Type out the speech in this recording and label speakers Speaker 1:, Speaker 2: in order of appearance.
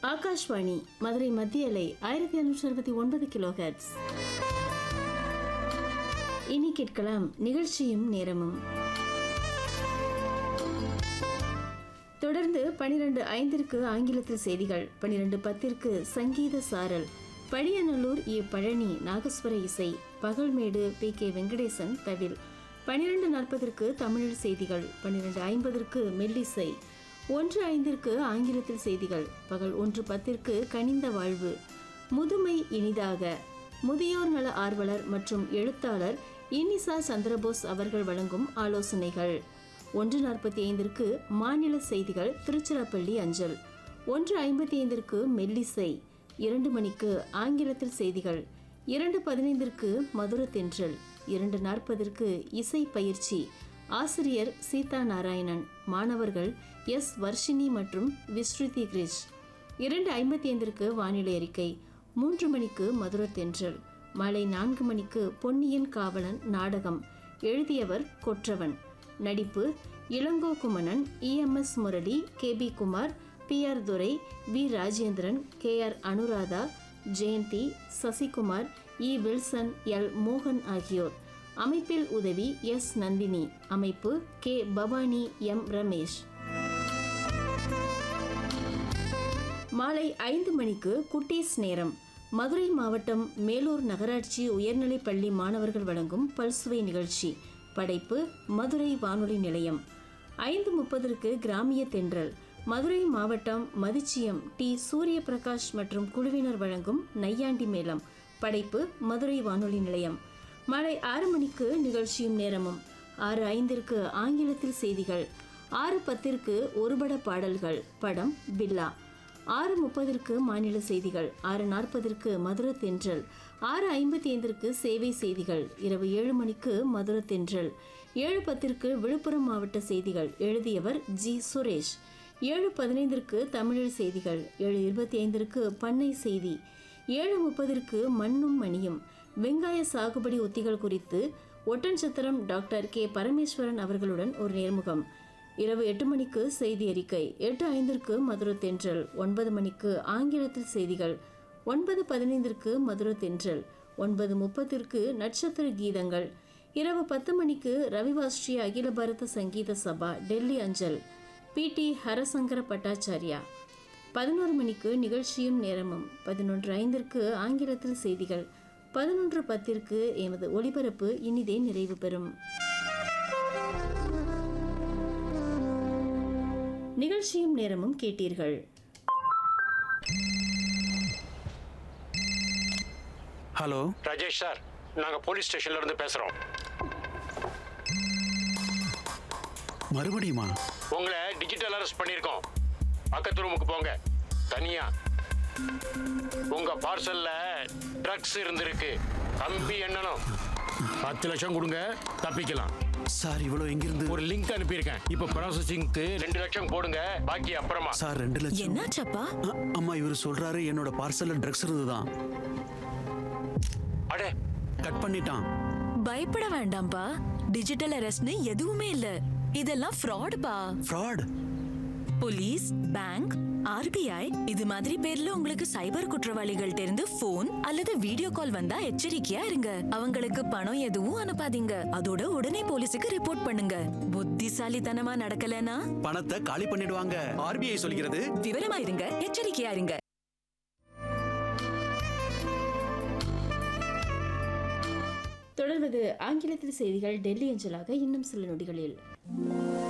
Speaker 1: ஆகாஷ்வாணி மதுரை மத்திய அலை ஆயிரத்தி ஐநூற்றி அறுபத்தி ஒன்பது கிலோ ஹெர்ட்ஸ் இனி கேட்கலாம் நிகழ்ச்சியும் நேரமும் தொடர்ந்து பனிரெண்டு ஐந்திற்கு ஆங்கிலத்தில் செய்திகள் பனிரெண்டு பத்திற்கு சங்கீத சாரல் பழியநல்லூர் ஏ பழனி நாகஸ்வர இசை பகல்மேடு பி கே வெங்கடேசன் தவில் பனிரெண்டு நாற்பதற்கு தமிழில் செய்திகள் பன்னிரெண்டு ஐம்பதற்கு மெல்லிசை ஒன்று ஐந்திற்கு ஆங்கிலத்தில் செய்திகள் பகல் ஒன்று பத்திற்கு கனிந்த வாழ்வு முதுமை இனிதாக முதியோர் நல ஆர்வலர் மற்றும் எழுத்தாளர் இனிசா சந்திரபோஸ் அவர்கள் வழங்கும் ஆலோசனைகள் ஒன்று நாற்பத்தி ஐந்திற்கு மாநில செய்திகள் திருச்சிராப்பள்ளி அஞ்சல் ஒன்று ஐம்பத்தி ஐந்திற்கு மெல்லிசை இரண்டு மணிக்கு ஆங்கிலத்தில் செய்திகள் இரண்டு பதினைந்திற்கு மதுர தென்றல் இரண்டு நாற்பதற்கு இசை பயிற்சி ஆசிரியர் சீதா நாராயணன் மாணவர்கள் எஸ் வர்ஷினி மற்றும் விஸ்ருதி கிரிஷ் இரண்டு ஐம்பத்தி ஐந்திற்கு வானிலை அறிக்கை மூன்று மணிக்கு மதுர தென்றல் மாலை நான்கு மணிக்கு பொன்னியின் காவலன் நாடகம் எழுதியவர் கொற்றவன் நடிப்பு Ilango Kumanan EMS Murali K P Kumar P R Durai V Rajendran K R Anuradha Jayanthi Sasikumar E Wilson L மோகன் ஆகியோர் அமைப்பில் உதவி எஸ் நந்தினி அமைப்பு கே பவானி எம் ரமேஷ் மாலை ஐந்து மணிக்கு குட்டீஸ் நேரம் மதுரை மாவட்டம் மேலூர் நகராட்சி உயர்நிலைப் பள்ளி மாணவர்கள் வழங்கும் பல்சுவை நிகழ்ச்சி படைப்பு மதுரை வானொலி நிலையம் ஐந்து முப்பதற்கு கிராமிய தென்றல் மதுரை மாவட்டம் மதிச்சியம் டி சூரிய பிரகாஷ் மற்றும் குழுவினர் வழங்கும் நையாண்டி மேளம் படைப்பு மதுரை வானொலி நிலையம் மாலை ஆறு மணிக்கு நிகழ்ச்சியும் நேரமும் ஆறு ஐந்திற்கு ஆங்கிலத்தில் செய்திகள் ஆறு பத்திற்கு ஒருபட பாடல்கள் படம் பில்லா ஆறு முப்பதற்கு மாநில செய்திகள் ஆறு நாற்பதற்கு மதுர தென்றல் ஆறு ஐம்பத்தி ஐந்திற்கு சேவை செய்திகள் இரவு ஏழு மணிக்கு மதுர தென்றல் ஏழு பத்திற்கு விழுப்புரம் மாவட்ட செய்திகள் எழுதியவர் ஜி சுரேஷ் ஏழு பதினைந்திற்கு தமிழில் செய்திகள் ஏழு இருபத்தி ஐந்திற்கு பண்ணை செய்தி ஏழு முப்பதற்கு மண்ணும் மணியும் வெங்காய சாகுபடி உத்திகள் குறித்து ஒட்டன்சத்திரம் டாக்டர் கே பரமேஸ்வரன் அவர்களுடன் ஒரு நேர்முகம் இரவு எட்டு மணிக்கு செய்தி அறிக்கை எட்டு ஐந்திற்கு மதுர தென்றல் ஒன்பது மணிக்கு ஆங்கிலத்தில் செய்திகள் ஒன்பது பதினைந்திற்கு மதுர தென்றல் ஒன்பது முப்பத்திற்கு நட்சத்திர கீதங்கள் இரவு பத்து மணிக்கு ரவிவாஸ்ரீ அகில பாரத சங்கீத சபா டெல்லி அஞ்சல் பி டி ஹரசங்கர பட்டாச்சாரியா பதினோரு மணிக்கு நிகழ்ச்சியும் நேரமும் பதினொன்று ஐந்திற்கு ஆங்கிலத்தில் செய்திகள் பதினொன்று பத்திற்கு எமது ஒளிபரப்பு இனிதே நிறைவு பெறும் நிகழ்ச்சியும் நேரமும் கேட்டீர்கள்
Speaker 2: ஹலோ
Speaker 3: ராஜேஷ் சார் நாங்கள் போலீஸ் ஸ்டேஷன்ல இருந்து பேசுகிறோம்
Speaker 2: மறுபடியுமா
Speaker 3: உங்களை டிஜிட்டல் அரெஸ்ட் பண்ணியிருக்கோம் பக்கத்து ரூமுக்கு போங்க தனியா உங்க பார்சல்ல ட்ரக்ஸ் இருந்திருக்கு கம்பி எண்ணணும் பத்து லட்சம் கொடுங்க தப்பிக்கலாம்
Speaker 2: சார் இவ்வளோ எங்கிருந்து
Speaker 3: ஒரு லிங்க் அனுப்பியிருக்கேன் இப்போ ப்ராசஸிங்க்கு ரெண்டு லட்சம் போடுங்க பாக்கி அப்புறமா
Speaker 2: சார் ரெண்டு லட்சம்
Speaker 4: என்னாச்சப்பா
Speaker 2: அ- அம்மா இவர் சொல்றாரு என்னோட பார்சல்ல ட்ரக்ஸ் இருந்துதான்
Speaker 3: அடே
Speaker 2: கட் பண்ணிட்டான்
Speaker 4: பயப்பட வேண்டாம்ப்பா டிஜிட்டல் அரெஸ்ட்னு எதுவுமே இல்ல இதெல்லாம் ஃப்ராடுப்பா
Speaker 2: ஃப்ராட்
Speaker 4: போலீஸ் பேங்க் ஆர்பிஐ இது மாதிரி பேர்ல உங்களுக்கு சைபர் குற்றவாளிகள்ட்ட இருந்து போன் அல்லது வீடியோ கால் வந்தா எச்சரிக்கையா இருங்க அவங்களுக்கு பணம் எதுவும் அனுப்பாதீங்க அதோட உடனே போலீஸுக்கு ரிப்போர்ட் பண்ணுங்க புத்திசாலித்தனமா நடக்கலனா
Speaker 2: பணத்தை காலி பண்ணிடுவாங்க ஆர்பிஐ சொல்கிறது
Speaker 4: விவரமா இருங்க எச்சரிக்கையா இருங்க
Speaker 1: தொடர்வது ஆங்கிலத்தில் செய்திகள் டெல்லி அஞ்சலாக இன்னும் சில நொடிகளில்